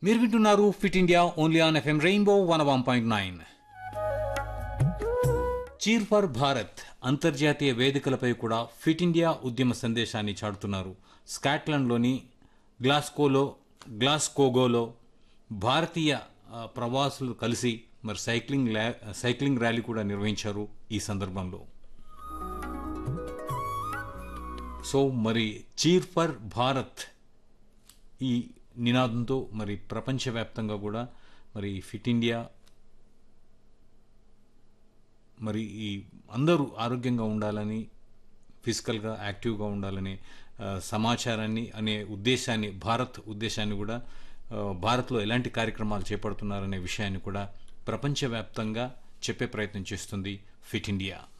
మీరు వింటున్నారు fit India only on FM rainbow one one point nine cheer for Bharat అంతర్జాతీయ వేదికలపై కూడా ఫిట్ ఇండియా ఉద్యమ సందేశాన్ని చాటుతున్నారు స్కాట్లాండ్లోని గ్లాస్కోలో గ్లాస్కోగోలో భారతీయ ఆ, ప్రవాసులు కలిసి మరి సైక్లింగ్ ల్యా సైక్లింగ్ ర్యాలీ కూడా నిర్వహించారు ఈ సందర్భంలో సో మరి చీర్ ఫర్ భారత్ ఈ నినాదంతో మరి ప్రపంచవ్యాప్తంగా కూడా మరి ఫిట్ ఇండియా మరి ఈ అందరూ ఆరోగ్యంగా ఉండాలని ఫిజికల్గా యాక్టివ్గా ఉండాలనే ఆ, సమాచారాన్ని అనే ఉద్దేశాన్ని భారత్ ఉద్దేశాన్ని కూడా ఆ, భారత్లో ఎలాంటి కార్యక్రమాలు చేపడుతున్నారనే విషయాన్ని కూడా ప్రపంచవ్యాప్తంగా చెప్పే ప్రయత్నం చేస్తుంది ఫిట్ ఇండియా